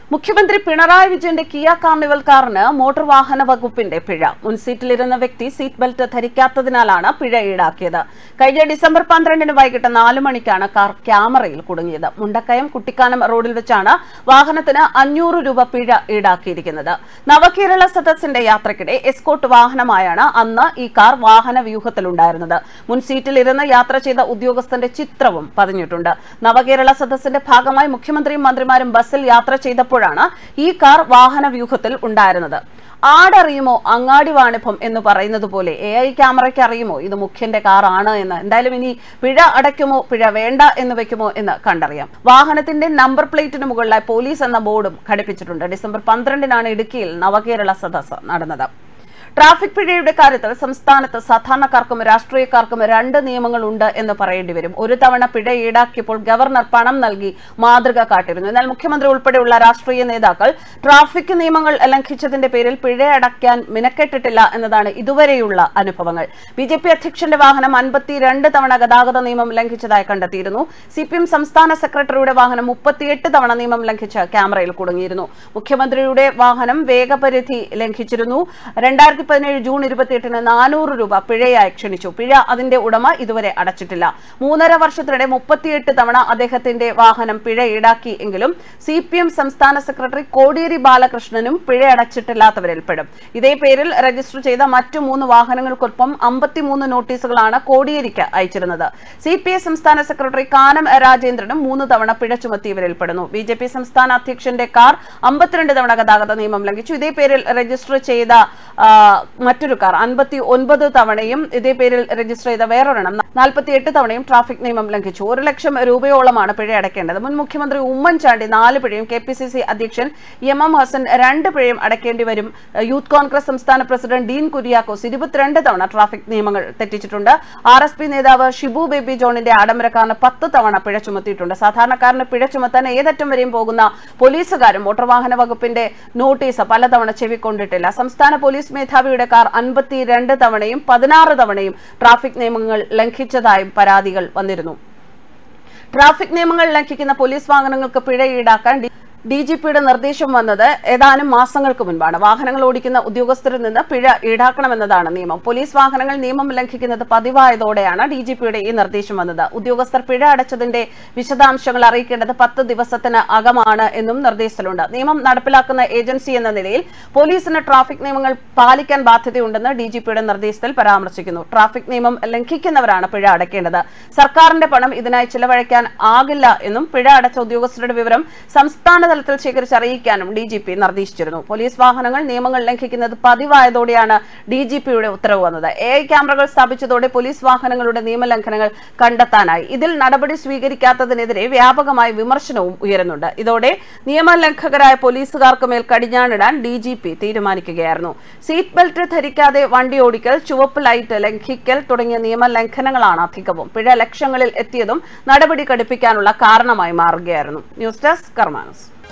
മുഖ്യമന്ത്രി പിണറായി വിജയന്റെ Kia carnival കാറിന് മോട്ടോർ വാഹന വകുപ്പിന്റെ പിഴ മുൻസീറ്റിലിരുന്ന വ്യക്തി സീറ്റ് ബെൽറ്റ് ധരിക്കാത്തതിനാലാണ് പിഴ ഈടാക്കിയത് കഴിഞ്ഞ ഡിസംബർ പന്ത്രണ്ടിന് വൈകിട്ട് നാല് മണിക്കാണ് കാർ ക്യാമറയിൽ കുടുങ്ങിയത് മുണ്ടക്കയം കുട്ടിക്കാനം റോഡിൽ വെച്ചാണ് വാഹനത്തിന് അഞ്ഞൂറ് രൂപ പിഴ ഈടാക്കിയിരിക്കുന്നത് നവകേരള സദസ്സിന്റെ യാത്രക്കിടെ എസ്കോട്ട് വാഹനമായാണ് അന്ന് ഈ കാർ വാഹന വ്യൂഹത്തിലുണ്ടായിരുന്നത് മുൻസീറ്റിൽ ഇരുന്ന് യാത്ര ചെയ്ത ഉദ്യോഗസ്ഥന്റെ ചിത്രവും പതിഞ്ഞിട്ടുണ്ട് നവകേരള സദസ്സിന്റെ ഭാഗമായി മുഖ്യമന്ത്രിയും മന്ത്രിമാരും ബസ്സിൽ യാത്ര ചെയ്തപ്പോഴാണ് ഈ കാർ വാഹന വ്യൂഹത്തിൽ ഉണ്ടായിരുന്നത് ആടറിയുമോ അങ്ങാടി വാണിഭം എന്ന് പറയുന്നത് പോലെ എ ഐ ക്യാമറയ്ക്ക് അറിയുമോ ഇത് മുഖ്യന്റെ കാറാണ് എന്ന് എന്തായാലും ഇനി പിഴ അടയ്ക്കുമോ പിഴ വേണ്ട എന്ന് വെക്കുമോ എന്ന് കണ്ടറിയാം വാഹനത്തിന്റെ നമ്പർ പ്ലേറ്റിന് മുകളിലായി പോലീസ് എന്ന ബോർഡും ഘടിപ്പിച്ചിട്ടുണ്ട് ഡിസംബർ പന്ത്രണ്ടിനാണ് ഇടുക്കിയിൽ നവകേരള സദസ്സ് നടന്നത് ട്രാഫിക് പിഴയുടെ കാര്യത്തിൽ സംസ്ഥാനത്ത് സാധാരണക്കാർക്കും രാഷ്ട്രീയക്കാർക്കും രണ്ട് നിയമങ്ങളുണ്ട് എന്ന് പറയേണ്ടി വരും ഒരു തവണ പിഴ ഈടാക്കിയപ്പോൾ ഗവർണർ പണം നൽകി മാതൃക കാട്ടിയിരുന്നു എന്നാൽ മുഖ്യമന്ത്രി ഉൾപ്പെടെയുള്ള രാഷ്ട്രീയ നേതാക്കൾ ട്രാഫിക് നിയമങ്ങൾ ലംഘിച്ചതിന്റെ പേരിൽ പിഴ അടയ്ക്കാൻ മിനക്കെട്ടിട്ടില്ല എന്നതാണ് ഇതുവരെയുള്ള അനുഭവങ്ങൾ ബി ജെ പി അധ്യക്ഷന്റെ വാഹനം അൻപത്തിരണ്ട് തവണ ഗതാഗത നിയമം ലംഘിച്ചതായി കണ്ടെത്തിയിരുന്നു സി പി എം സംസ്ഥാന സെക്രട്ടറിയുടെ വാഹനം മുപ്പത്തിയെട്ട് തവണ നിയമം ലംഘിച്ച് ക്യാമറയിൽ കുടുങ്ങിയിരുന്നു മുഖ്യമന്ത്രിയുടെ വാഹനം വേഗപരിധി ലംഘിച്ചിരുന്നു രണ്ടായിരത്തി പതിനേഴ് ജൂൺ ഇരുപത്തിയെട്ടിന് നാനൂറ് രൂപ പിഴയായി ക്ഷണിച്ചു പിഴ അതിന്റെ ഉടമ ഇതുവരെ അടച്ചിട്ടില്ല മൂന്നര വർഷത്തിനിടെ മുപ്പത്തിയെട്ട് തവണ അദ്ദേഹത്തിന്റെ വാഹനം പിഴ ഈടാക്കി എങ്കിലും സി പി എം സംസ്ഥാന സെക്രട്ടറി കോടിയേരി ബാലകൃഷ്ണനും പിഴ അടച്ചിട്ടില്ലാത്തവരിൽ പെടും ഇതേ പേരിൽ രജിസ്റ്റർ ചെയ്ത മറ്റു മൂന്ന് വാഹനങ്ങൾക്കൊപ്പം അമ്പത്തിമൂന്ന് നോട്ടീസുകളാണ് കോടിയേരിക്ക് അയച്ചിരുന്നത് സി പി ഐ സംസ്ഥാന സെക്രട്ടറി കാനം രാജേന്ദ്രനും മൂന്ന് തവണ പിഴ ചുമത്തിയവരിൽ പെടുന്നു ബി ജെ പി സംസ്ഥാന അധ്യക്ഷന്റെ കാർ അമ്പത്തിരണ്ട് തവണ ഗതാഗത നിയമം ലംഘിച്ചു ഇതേ പേരിൽ രജിസ്റ്റർ ചെയ്ത ആ, മറ്റൊരു കാർ അൻപത്തി ഒൻപത് തവണയും ഇതേ പേരിൽ രജിസ്റ്റർ ചെയ്ത വേറൊരെണ്ണം നാൽപ്പത്തിയെട്ട് തവണയും ട്രാഫിക് നിയമം ലംഘിച്ചു ഒരു ലക്ഷം രൂപയോളമാണ് പിഴ അടയ്ക്കേണ്ടത് മുൻ മുഖ്യമന്ത്രി ഉമ്മൻചാണ്ടി നാല് പിഴയും കെ പി സി സി അധ്യക്ഷൻ എം എം ഹസൻ രണ്ട് പിഴയും അടയ്ക്കേണ്ടി വരും യൂത്ത് കോൺഗ്രസ് സംസ്ഥാന പ്രസിഡന്റ് ഡീൻ കുര്യാക്കോസ് ഇരുപത്തിരണ്ട് തവണ ട്രാഫിക് നിയമങ്ങൾ തെറ്റിച്ചിട്ടുണ്ട് ആർ എസ് പി നേതാവ് ഷിബു ബേബി ജോണിന്റെ ആഡംബരക്കാരന് പത്ത് തവണ പിഴ ചുമത്തിയിട്ടുണ്ട് സാധാരണക്കാരന് പിഴ ചുമത്താൻ ഏതറ്റം വരെയും പോകുന്ന പോലീസുകാരും മോട്ടോർ വാഹന വകുപ്പിന്റെ നോട്ടീസ് പലതവണ ചെവിക്കൊണ്ടിട്ടില്ല സംസ്ഥാന പോലീസ് മേധാവിയുടെ കാർ അൻപത്തിരണ്ട് തവണയും പതിനാറ് തവണയും ട്രാഫിക് നിയമങ്ങൾ ലംഘിച്ചതായും പരാതികൾ വന്നിരുന്നു ട്രാഫിക് നിയമങ്ങൾ ലംഘിക്കുന്ന പോലീസ് വാഹനങ്ങൾക്ക് പിഴ ഈടാക്കാൻ ഡി- ഡി ജി പിയുടെ നിർദ്ദേശം വന്നത് ഏതാനും മാസങ്ങൾക്ക് മുൻപാണ് വാഹനങ്ങൾ ഓടിക്കുന്ന ഉദ്യോഗസ്ഥരിൽ നിന്ന് പിഴ ഈടാക്കണമെന്നതാണ് നിയമം പോലീസ് വാഹനങ്ങൾ നിയമം ലംഘിക്കുന്നത് പതിവായതോടെയാണ് ഡി ജി പിയുടെ ഈ നിർദ്ദേശം വന്നത് ഉദ്യോഗസ്ഥർ പിഴ അടച്ചതിന്റെ വിശദാംശങ്ങൾ അറിയിക്കേണ്ടത് പത്ത് ദിവസത്തിന് അകമാണ് എന്നും നിർദ്ദേശത്തിലുണ്ട് നിയമം നടപ്പിലാക്കുന്ന ഏജൻസി എന്ന നിലയിൽ പോലീസിന് ട്രാഫിക് നിയമങ്ങൾ പാലിക്കാൻ ബാധ്യതയുണ്ടെന്ന് ഡി ജി പിയുടെ നിർദ്ദേശത്തിൽ പരാമർശിക്കുന്നു ട്രാഫിക് നിയമം ലംഘിക്കുന്നവരാണ് പിഴ അടയ്ക്കേണ്ടത് സർക്കാരിന്റെ പണം ഇതിനായി ചിലവഴിക്കാൻ ആകില്ല എന്നും പിഴ അടച്ച ഉദ്യോഗസ്ഥരുടെ വിവരം സംസ്ഥാന തലത്തിൽ ശേഖരിച്ച് അറിയിക്കാനും ഡി ജി പി നിർദ്ദേശിച്ചിരുന്നു പോലീസ് വാഹനങ്ങൾ നിയമങ്ങൾ ലംഘിക്കുന്നത് പതിവായതോടെയാണ് ഡി ജി പിയുടെ ഉത്തരവ് വന്നത് എ ഐ ക്യാമറകൾ സ്ഥാപിച്ചതോടെ പോലീസ് വാഹനങ്ങളുടെ നിയമലംഘനങ്ങൾ കണ്ടെത്താനായി ഇതിൽ നടപടി സ്വീകരിക്കാത്തതിനെതിരെ വ്യാപകമായി വിമർശനവും ഉയരുന്നുണ്ട് ഇതോടെ നിയമലംഘകരായ പോലീസുകാർക്ക് മേൽ കടിഞ്ഞാണിടാൻ ഡി ജി പി തീരുമാനിക്കുകയായിരുന്നു സീറ്റ് ബെൽറ്റ് ധരിക്കാതെ വണ്ടി ഓടിക്കൽ ചുവപ്പ് ലൈറ്റ് ലംഘിക്കൽ തുടങ്ങിയ നിയമലംഘനങ്ങളാണ് അധികവും പിഴ ലക്ഷങ്ങളിൽ എത്തിയതും നടപടി കടുപ്പിക്കാനുള്ള കാരണമായി മാറുകയായിരുന്നു ന്യൂസ് ഡെസ്ക് കർമാനസ്